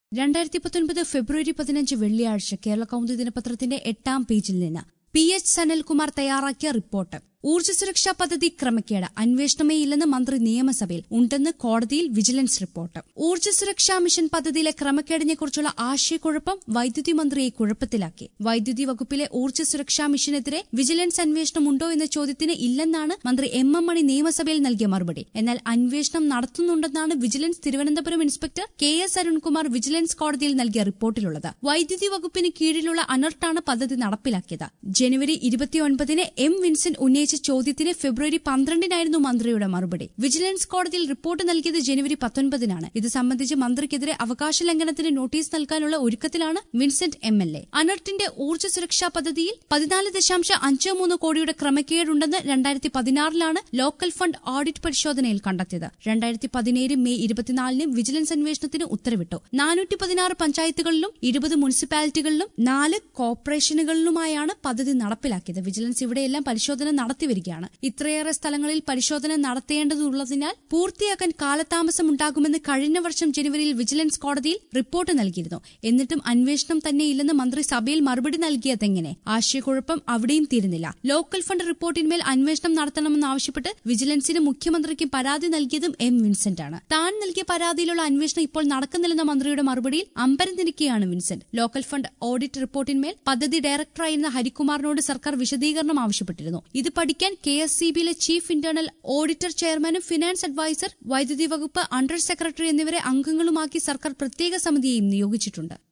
രണ്ടായിരത്തി പത്തൊൻപത് ഫെബ്രുവരി പതിനഞ്ച് വെള്ളിയാഴ്ച കേരള കൗമുദി ദിനപത്രത്തിന്റെ എട്ടാം പേജിൽ നിന്ന് പി എച്ച് സനൽകുമാർ തയ്യാറാക്കിയ റിപ്പോർട്ട് ഊർജ്ജ സുരക്ഷാ പദ്ധതി ക്രമക്കേട് അന്വേഷണമേ ഇല്ലെന്ന് മന്ത്രി നിയമസഭയിൽ ഉണ്ടെന്ന് കോടതിയിൽ വിജിലൻസ് റിപ്പോർട്ട് ഊർജ്ജ സുരക്ഷാ മിഷൻ പദ്ധതിയിലെ ക്രമക്കേടിനെക്കുറിച്ചുള്ള ആശയക്കുഴപ്പം വൈദ്യുതി മന്ത്രിയെ കുഴപ്പത്തിലാക്കി വൈദ്യുതി വകുപ്പിലെ ഊർജ്ജ സുരക്ഷാ മിഷനെതിരെ വിജിലൻസ് അന്വേഷണം ഉണ്ടോ എന്ന ചോദ്യത്തിന് ഇല്ലെന്നാണ് മന്ത്രി എം എം മണി നിയമസഭയിൽ നൽകിയ മറുപടി എന്നാൽ അന്വേഷണം നടത്തുന്നുണ്ടെന്നാണ് vigilance Thiruvananthapuram inspector K S Arunkumar vigilance കോടതിയിൽ നൽകിയ റിപ്പോർട്ടിലുള്ളത് വൈദ്യുതി വകുപ്പിന് കീഴിലുള്ള അനർട്ടാണ് പദ്ധതി നടപ്പിലാക്കിയത് ജനുവരി ഇരുപത്തിയൊൻപതിന് എം വിൻസെന്റ് ഉന്നയിച്ച ചോദ്യത്തിന് ഫെബ്രുവരി പന്ത്രണ്ടിനായിരുന്നു മന്ത്രിയുടെ മറുപടി വിജിലൻസ് കോടതിയിൽ റിപ്പോർട്ട് നൽകിയത് ജനുവരി പത്തൊൻപതിനാണ് ഇത് സംബന്ധിച്ച് മന്ത്രിക്കെതിരെ അവകാശ ലംഘനത്തിന് നോട്ടീസ് നൽകാനുള്ള ഒരുക്കത്തിലാണ് വിൻസെന്റ് എം എൽ എ അനർട്ടിന്റെ ഊർജ്ജ സുരക്ഷാ പദ്ധതിയിൽ പതിനാല് ദശാംശം അഞ്ച് മൂന്ന് കോടിയുടെ ക്രമക്കേടുണ്ടെന്ന് രണ്ടായിരത്തി പതിനാറിലാണ് ലോക്കൽ ഫണ്ട് ഓഡിറ്റ് പരിശോധനയിൽ കണ്ടെത്തിയത് രണ്ടായിരത്തി പതിനേഴ് മെയ് ഇരുപത്തിനാലിന് വിജിലൻസ് അന്വേഷണത്തിന് ഉത്തരവിട്ടു നാനൂറ്റി പതിനാറ് പഞ്ചായത്തുകളിലും ഇരുപത് മുനിസിപ്പാലിറ്റികളിലും നാല് കോർപ്പറേഷനുകളിലുമായാണ് പദ്ധതി നടപ്പിലാക്കിയത് വിജിലൻസ് ഇവിടെയെല്ലാം പരിശോധന നടത്തിവരികയാണ് ഇത്രയേറെ സ്ഥലങ്ങളിൽ പരിശോധന നടത്തേണ്ടതുള്ളതിനാൽ പൂർത്തിയാക്കാൻ കാലതാമസം ഉണ്ടാകുമെന്ന് കഴിഞ്ഞ വർഷം ജനുവരിയിൽ വിജിലൻസ് കോടതിയിൽ റിപ്പോർട്ട് നൽകിയിരുന്നു എന്നിട്ടും അന്വേഷണം തന്നെയില്ലെന്ന് മന്ത്രി സഭയിൽ മറുപടി നൽകിയതെങ്ങനെ ആശയക്കുഴപ്പം അവിടെയും തീരുന്നില്ല ലോക്കൽ ഫണ്ട് റിപ്പോർട്ടിന്മേൽ അന്വേഷണം നടത്തണമെന്നാവശ്യപ്പെട്ട് വിജിലൻസിന് മുഖ്യമന്ത്രിക്ക് പരാതി നൽകിയതും എം വിൻസെന്റ് ആണ് താൻ നൽകിയ പരാതിയിലുള്ള അന്വേഷണം ഇപ്പോൾ നടക്കുന്നില്ലെന്ന മന്ത്രിയുടെ മറുപടിയിൽ അമ്പരം തിരിക്കുകയാണ് വിൻസെന്റ് ലോക്കൽ ഫണ്ട് ഓഡിറ്റ് റിപ്പോർട്ടിന്മേൽ പദ്ധതി ഡയറക്ടറായിരുന്ന ഹരികുമാറിനോട് സർക്കാർ വിശദീകരണം ആവശ്യപ്പെട്ടിരുന്നു ഇത് പഠിക്കാൻ കെ എസ് സി ബിയിലെ ചീഫ് ഇന്റേണൽ ഓഡിറ്റർ ചെയർമാനും ഫിനാൻസ് അഡ്വൈസർ വൈദ്യുതി വകുപ്പ് അണ്ടർ സെക്രട്ടറി എന്നിവരെ അംഗങ്ങളുമാക്കി സർക്കാർ പ്രത്യേക സമിതിയെയും നിയോഗിച്ചിട്ടുണ്ട്